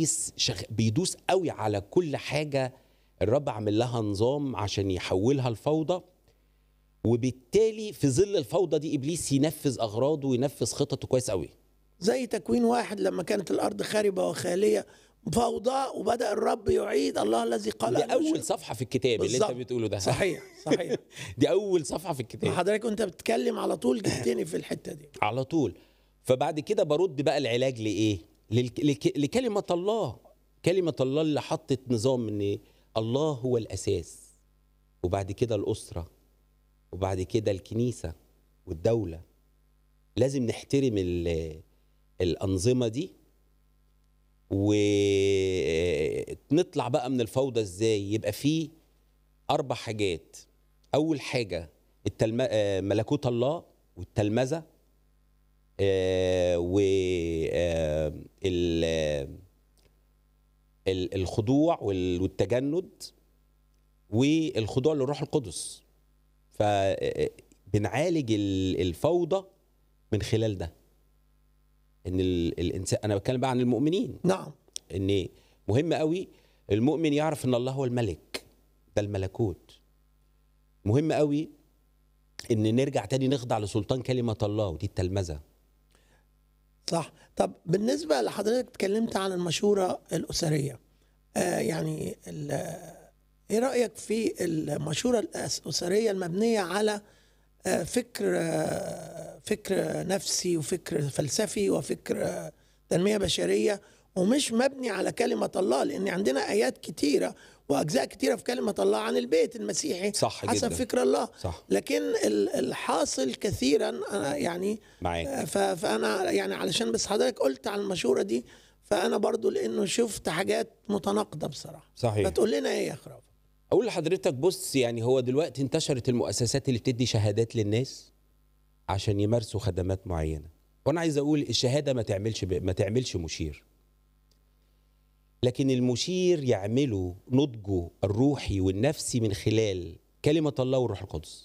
ابليس شغ... بيدوس قوي على كل حاجه الرب عامل لها نظام عشان يحولها لفوضى وبالتالي في ظل الفوضى دي ابليس ينفذ اغراضه وينفذ خططه كويس قوي زي تكوين واحد لما كانت الارض خاربه وخاليه فوضى وبدا الرب يعيد الله الذي قال دي أن اول يشاء. صفحه في الكتاب اللي انت بالظبط. بتقوله ده صحيح صحيح دي اول صفحه في الكتاب حضرتك وانت بتتكلم على طول جبتني في الحته دي على طول فبعد كده برد بقى العلاج لايه للك... لك... لكلمه الله كلمه الله اللي حطت نظام ان الله هو الاساس وبعد كده الاسره وبعد كده الكنيسه والدوله لازم نحترم ال... الانظمه دي ونطلع بقى من الفوضى ازاي يبقى فيه اربع حاجات اول حاجه التلم... آه، ملكوت الله والتلمذه آه، و آه، ال- آه، ال- الخضوع وال- والتجند والخضوع للروح القدس فبنعالج الفوضى من خلال ده ان ال- الانسان انا بتكلم بقى عن المؤمنين نعم ان مهم قوي المؤمن يعرف ان الله هو الملك ده الملكوت مهم قوي ان نرجع تاني نخضع لسلطان كلمه الله ودي التلمذه صح طب بالنسبه لحضرتك اتكلمت عن المشوره الاسريه آه يعني ال- ايه رايك في المشوره الأس- الاسريه المبنيه على آه فكر آه فكر نفسي وفكر فلسفي وفكر آه تنميه بشريه ومش مبني على كلمه الله لان عندنا ايات كتيره واجزاء كتيره في كلمه الله عن البيت المسيحي صح حسب جدا. فكر الله صح لكن ال- الحاصل كثيرا أنا يعني معاك ف- فانا يعني علشان بس حضرتك قلت عن المشوره دي فانا برضو لانه شفت حاجات متناقضه بصراحه صحيح فتقول لنا ايه يا خراب اقول لحضرتك بص يعني هو دلوقتي انتشرت المؤسسات اللي بتدي شهادات للناس عشان يمارسوا خدمات معينه وانا عايز اقول الشهاده ما تعملش ب... ما تعملش مشير لكن المشير يعمله نضجه الروحي والنفسي من خلال كلمه الله والروح القدس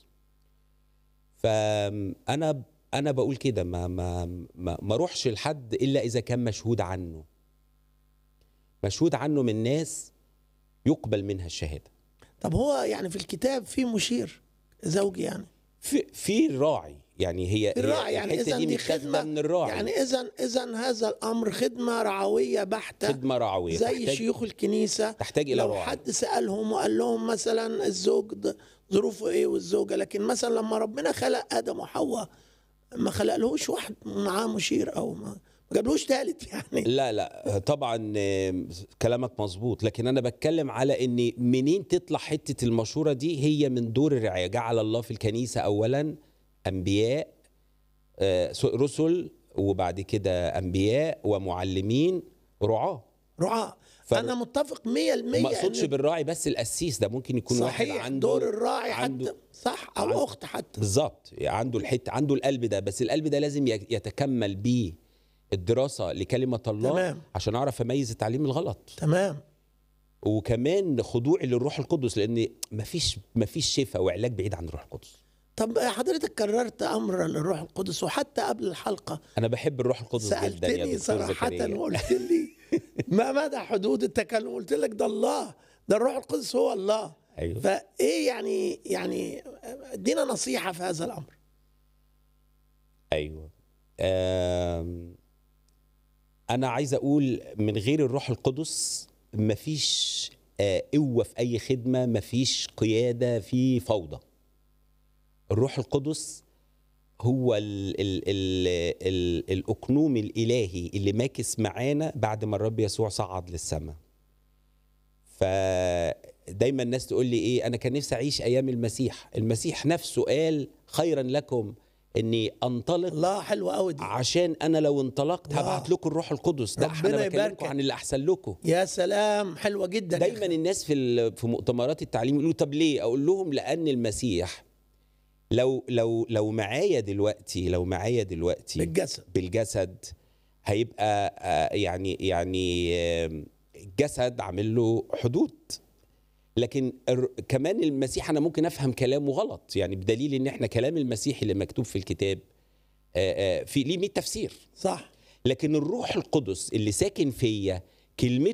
فانا انا بقول كده ما ما ما, ما اروحش لحد الا اذا كان مشهود عنه مشهود عنه من ناس يقبل منها الشهاده طب هو يعني في الكتاب في مشير زوجي يعني في في الراعي يعني هي في الراعي هي يعني الحتة اذا دي متاخدة خدمه من الراعي يعني اذا اذا هذا الامر خدمه رعويه بحته خدمه رعويه زي تحتاج, شيوخ الكنيسه تحتاج الى لو راعي حد سالهم وقال لهم مثلا الزوج ده ظروفه ايه والزوجه لكن مثلا لما ربنا خلق ادم وحواء ما خلقلهوش واحد معاه مشير او ما ما جابلهوش ثالث يعني لا لا طبعا آم، كلامك مظبوط لكن انا بتكلم على ان منين تطلع حته المشوره دي هي من دور الرعايه جعل الله في الكنيسه اولا انبياء آه، رسل وبعد كده انبياء ومعلمين رعاه رعاة ف- انا متفق 100% ما اقصدش إن بالراعي بس القسيس ده ممكن يكون صحيح واحد عنده دور الراعي عنده حتى صح او عن- اخت حتى بالظبط عنده الحته عنده القلب ده بس القلب ده لازم ي- يتكمل بيه الدراسه لكلمه الله تمام. عشان اعرف اميز التعليم الغلط تمام وكمان خضوعي للروح القدس لان مفيش مفيش شفاء وعلاج بعيد عن الروح القدس طب حضرتك كررت امر للروح القدس وحتى قبل الحلقه انا بحب الروح القدس جدا يا سالتني دكتور صراحه زكريا وقلت لي ما مدى حدود التكلم قلت لك ده الله ده الروح القدس هو الله ايوه فايه يعني يعني ادينا نصيحه في هذا الامر ايوه آم، انا عايز اقول من غير الروح القدس مفيش آه، قوه في اي خدمه مفيش قياده في فوضى الروح القدس هو ال ال ال ال الاقنوم الالهي اللي ماكس معانا بعد ما الرب يسوع صعد للسماء فدايما الناس تقول لي ايه انا كان نفسي اعيش ايام المسيح المسيح نفسه قال خيرا لكم اني انطلق الله حلو قوي دي عشان انا لو انطلقت الله. هبعت لكم الروح القدس ده ربنا انا يباركك. بكلمكم عن اللي احسن لكم يا سلام حلوه جدا يا دايما أخي. الناس في ال- في مؤتمرات التعليم يقولوا طب ليه اقول لهم لان المسيح لو لو لو معايا دلوقتي لو معايا دلوقتي بالجسد بالجسد هيبقى آه، يعني يعني آم، الجسد عامل له حدود لكن الر- كمان المسيح انا ممكن افهم كلامه غلط يعني بدليل ان احنا كلام المسيح اللي مكتوب في الكتاب آه، آه، في ليه 100 تفسير صح لكن الروح القدس اللي ساكن فيا كلمته